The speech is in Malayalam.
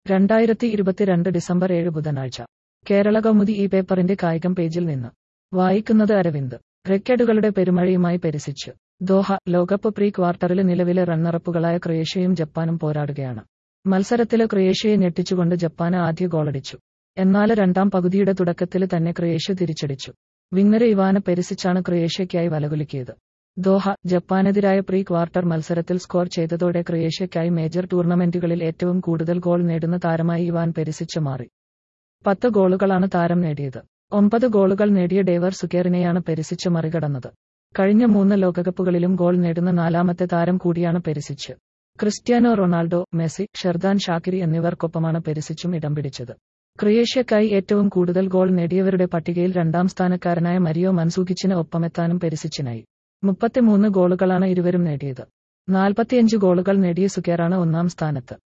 രണ്ടായിരത്തി ഇരുപത്തിരണ്ട് ഡിസംബർ ഏഴ് ബുധനാഴ്ച കേരള കൗമുദി ഈ പേപ്പറിന്റെ കായികം പേജിൽ നിന്ന് വായിക്കുന്നത് അരവിന്ദ് റെക്കഡുകളുടെ പെരുമഴയുമായി പെരിസിച്ച് ദോഹ ലോകകപ്പ് പ്രീ ക്വാർട്ടറിൽ നിലവിലെ റണ്ണറപ്പുകളായ ക്രൊയേഷ്യയും ജപ്പാനും പോരാടുകയാണ് മത്സരത്തില് ക്രൊയേഷ്യയെ ഞെട്ടിച്ചുകൊണ്ട് ജപ്പാന് ആദ്യ ഗോളടിച്ചു എന്നാൽ രണ്ടാം പകുതിയുടെ തുടക്കത്തിൽ തന്നെ ക്രൊയേഷ്യ തിരിച്ചടിച്ചു വിങ്ങര് ഇവാന പെരിസിച്ചാണ് ക്രൊയേഷ്യയ്ക്കായി വലകുലുക്കിയത് ദോഹ ജപ്പാനെതിരായ പ്രീ ക്വാർട്ടർ മത്സരത്തിൽ സ്കോർ ചെയ്തതോടെ ക്രൊയേഷ്യയ്ക്കായി മേജർ ടൂർണമെന്റുകളിൽ ഏറ്റവും കൂടുതൽ ഗോൾ നേടുന്ന താരമായി ഇവാൻ പെരിസിച്ച് മാറി പത്ത് ഗോളുകളാണ് താരം നേടിയത് ഒമ്പത് ഗോളുകൾ നേടിയ ഡേവർ സുക്കേറിനെയാണ് പെരിസിച്ച് മറികടന്നത് കഴിഞ്ഞ മൂന്ന് ലോകകപ്പുകളിലും ഗോൾ നേടുന്ന നാലാമത്തെ താരം കൂടിയാണ് Perisic Cristiano Ronaldo Messi Xherdan Shaqiri എന്നിവർക്കൊപ്പമാണ് പെരിസിച്ചും ഇടം പിടിച്ചത് ക്രൊയേഷ്യക്കായി ഏറ്റവും കൂടുതൽ ഗോൾ നേടിയവരുടെ പട്ടികയിൽ രണ്ടാം സ്ഥാനക്കാരനായ മരിയോ മൻസൂക്കിച്ചിന് ഒപ്പമെത്താനും പെരിസിച്ചിനായി മുപ്പത്തിമൂന്ന് ഗോളുകളാണ് ഇരുവരും നേടിയത് നാൽപ്പത്തിയഞ്ച് ഗോളുകൾ നേടിയ സുക്കേറാണ് ഒന്നാം സ്ഥാനത്ത്